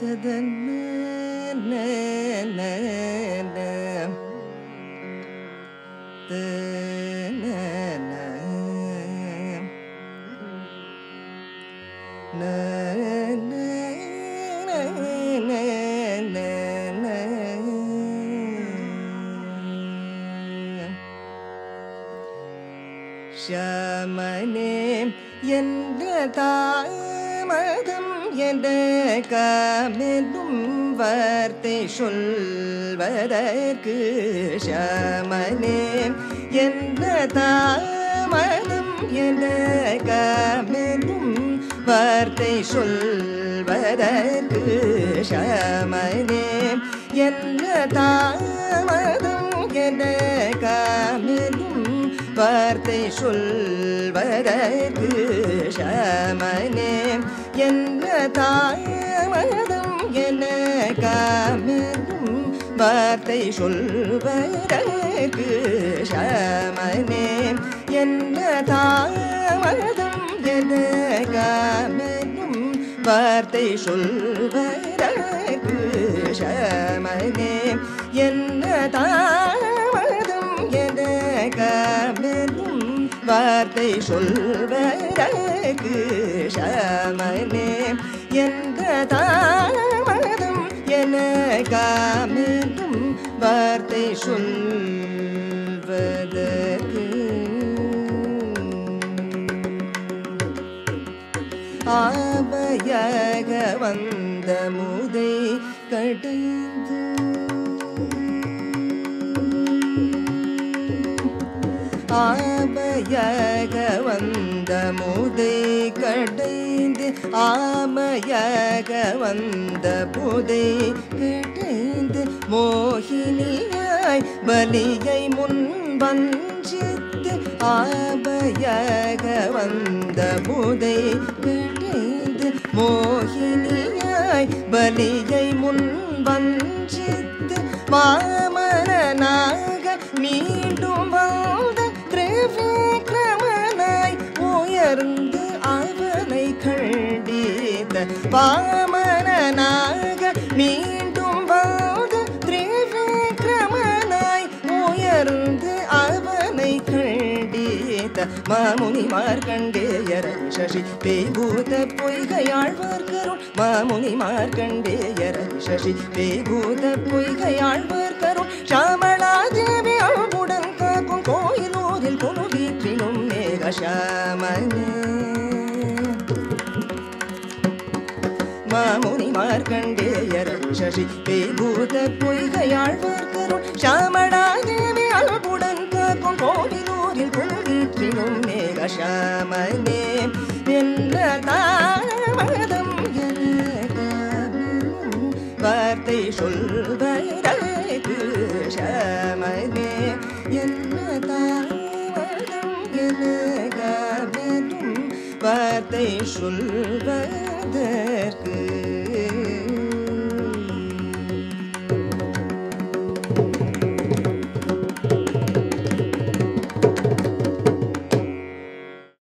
ஷமனே என்ற தாமதம் என்ற கமெனும் வார்த்தை சொல்வதற்கு ஷமனே என்ற தாமதம் என்ற கமெனும் வார்த்தை சொல்வதற்கு ஷமனே என்ற தாமதம் என்ற கமெனும் வார்த்தை சொல்வதற்கு ஷமனே என்ன தாமதம் என காமெனும் வார்த்தை சொல்வதற்கு ஷமனே என்ன தாமதம் என காமெனும் வார்த்தை சொல்வதற்கு ஷமனே என்ன தாமதம் என காமெனும் வார்த்தை சொல்வதற்கு ஷமனே எந்த தாமதம் என காமெனும் வார்த்தை சொல்வதற்கு ஆபயாக வந்த முதை கடைந்து ஆமையாக வந்த முதை கடைந்து ஆமையாக வந்த புதை கடைந்து மோகினியாய் பலியை முன் வஞ்சித்து ஆபையாக வந்த புதை கடைந்து மோகினியாய் பலியை முன் வஞ்சித்து மாமரனாக மீண்டும் வாழ்ந்த திரிவிக்ரமனாய் உயர்ந்து அவனை கண்டித்த பாமரனாக மீண்டும் வாழ்ந்த திரிவிக்ரமனாய் உயர்ந்து அவனை கண்டித்த மாமுனி மார்க்கண்டேயர சசி பேபூத பொய்கையாழ்வார்கருள் மாமுனி மார்க்கண்டேயர சசி பேபூத பொய்கையாழ்வார்கருள் ஷாமளா தேவி அழகுடன் காக்கும் கோயிலூரில் குழு வீற்றிலும் மேக ஷாமனே மாமுனி மார்க்கண்டேயர சசி பேபூத பொய்கையாழ்வார்கருள் ஷாமளா தேவி அழகுடன் காக்கும் கோவிலூரில் குழுவீற்றிலும் மேக ஷாமனே என்ன தாமதம் எனக்காகும் வார்த்தை சொல்வதற்கு ஷாமனே என்ன தாமதம் எனக்காகும் வார்த்தை சொல்வதற்கு